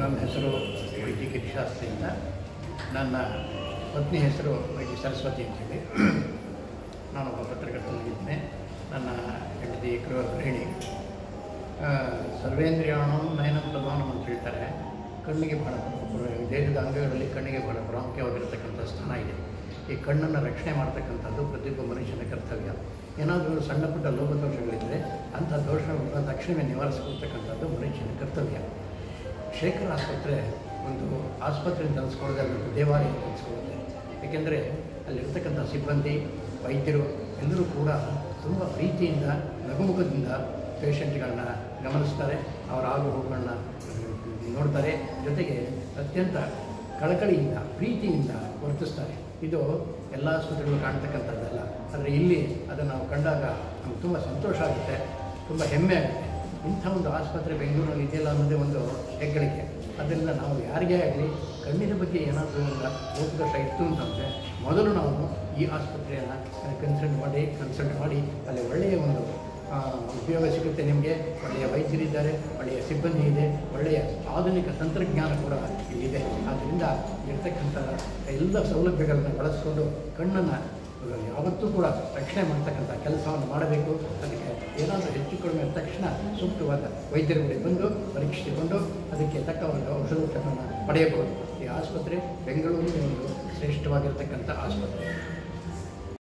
ನಮ್ಮ ಹೆಸರು ವೈದ್ಯ ಗಿರಿಶಾಸ್ತ್ರಿ ಅಂತ ನನ್ನ ಪತ್ನಿ ಹೆಸರು ವೈದ್ಯ ಸರಸ್ವತಿ ಅಂತೇಳಿ ನಾನೊಬ್ಬ ಪತ್ರಕರ್ತನಾಗಿದ್ದೇನೆ ನನ್ನ ಹೆಂಡತಿ ಗೃಹ ಗೃಹಿಣಿ ಆ, ಸರ್ವೇಂದ್ರಿಯಾಣಂ ನಯನಂ ಪ್ರಧಾನಂ ಅಂತ ಹೇಳ್ತಾರೆ ಕಣ್ಣಿಗೆ ಬಹಳ ಪ್ರ- ದೇಹದ ಅಂಗಗಳಲ್ಲಿ ಕಣ್ಣಿಗೆ ಬಹಳ ಪ್ರಾಮುಖ್ಯವಾಗಿರ್ತಕ್ಕಂಥ ಸ್ಥಾನ ಇದೆ ಈ ಕಣ್ಣನ್ನು ರಕ್ಷಣೆ ಮಾಡ್ತಕ್ಕಂಥದ್ದು ಪ್ರತಿಯೊಬ್ಬ ಮನುಷ್ಯನ ಕರ್ತವ್ಯ ಏನಾದರೂ ಸಣ್ಣ ಪುಟ್ಟ ಲೋಪದೋಷಗಳಿದ್ದರೆ ಅಂಥ ದೋಷಗಳನ್ನು ತಕ್ಷಣವೇ ನಿವಾರಿಸಿಕೊಳ್ತಕ್ಕಂಥದ್ದು ಮನುಷ್ಯನ ಕರ್ತವ್ಯ ಶೇಖರ್ ಆಸ್ಪತ್ರೆ ಒಂದು ಆಸ್ಪತ್ರೆ ಅಂತ ಅನ್ಸ್ಕೊಳ್ಳೋದೇ ಅದೊಂದು ದೇವಾಲಯ ಅಂತ ಅನ್ಸ್ಕೊಳ್ಳುತ್ತೆ ಏಕೆಂದರೆ ಅಲ್ಲಿರ್ತಕ್ಕಂಥ ಸಿಬ್ಬಂದಿ ವೈದ್ಯರು ಎಲ್ಲರೂ ಕೂಡ ತುಂಬ ಪ್ರೀತಿಯಿಂದ ನಗುಮುಖದಿಂದ ಪೇಷಂಟ್ಗಳನ್ನ ಗಮನಿಸ್ತಾರೆ ಅವರ ಆಗು ಹೋಗುಗಳನ್ನ ನೋಡ್ತಾರೆ ಜೊತೆಗೆ ಅತ್ಯಂತ ಕಳಕಳಿಯಿಂದ ಪ್ರೀತಿಯಿಂದ ವರ್ತಿಸ್ತಾರೆ ಇದು ಎಲ್ಲ ಆಸ್ಪತ್ರೆಗಳು ಕಾಣ್ತಕ್ಕಂಥದ್ದಲ್ಲ ಆದರೆ ಇಲ್ಲಿ ಅದನ್ನು ನಾವು ಕಂಡಾಗ ನಮ್ಗೆ ತುಂಬ ಸಂತೋಷ ಆಗುತ್ತೆ ತುಂಬ ಹೆಮ್ಮೆ ಆಗುತ್ತೆ ಇಂಥ ಒಂದು ಆಸ್ಪತ್ರೆ ಬೆಂಗಳೂರಲ್ಲಿ ಇದೆಯಲ್ಲ ಅನ್ನೋದೇ ಒಂದು ಹೆಗ್ಗಳಿಕೆ ಅದರಿಂದ ನಾವು ಯಾರಿಗೇ ಆಗಲಿ ಕಣ್ಣಿನ ಬಗ್ಗೆ ಏನಾದರೂ ಒಂದು ಲೋಪದೋಷ ಇತ್ತು ಅಂತಂದರೆ ಮೊದಲು ನಾವು ಈ ಆಸ್ಪತ್ರೆಯನ್ನು ಕನ್ಸಲ್ಟ್ ಮಾಡಿ ಕನ್ಸಲ್ಟ್ ಮಾಡಿ ಅಲ್ಲಿ ಒಳ್ಳೆಯ ಒಂದು ಆ, ಉಪಯೋಗ ಸಿಗುತ್ತೆ ನಿಮಗೆ ಒಳ್ಳೆಯ ವೈದ್ಯರಿದ್ದಾರೆ ಒಳ್ಳೆಯ ಸಿಬ್ಬಂದಿ ಇದೆ ಒಳ್ಳೆಯ ಆಧುನಿಕ ತಂತ್ರಜ್ಞಾನ ಕೂಡ ಇಲ್ಲಿದೆ ಆದ್ದರಿಂದ ಇರ್ತಕ್ಕಂಥ ಎಲ್ಲ ಸೌಲಭ್ಯಗಳನ್ನು ಬಳಸ್ಕೊಂಡು ಕಣ್ಣನ್ನು ಯಾವತ್ತೂ ಕೂಡ ರಕ್ಷಣೆ ಮಾಡ್ತಕ್ಕಂಥ ಕೆಲಸವನ್ನು ಮಾಡಬೇಕು ಅದಕ್ಕೆ ಏನಾದರೂ ಹೆಚ್ಚು ಕಡಿಮೆ ಆದ ತಕ್ಷಣ ಸೂಕ್ತವಾದ ವೈದ್ಯರ ಬಳಿ ಬಂದು ಪರೀಕ್ಷಿಸಿಕೊಂಡು ಅದಕ್ಕೆ ತಕ್ಕ ಒಂದು ಔಷಧೋಪಚಾರವನ್ನು ಪಡೆಯಬಹುದು ಈ ಆಸ್ಪತ್ರೆ ಬೆಂಗಳೂರಿನ ಒಂದು ಶ್ರೇಷ್ಠವಾಗಿರ್ತಕ್ಕಂಥ ಆಸ್ಪತ್ರೆ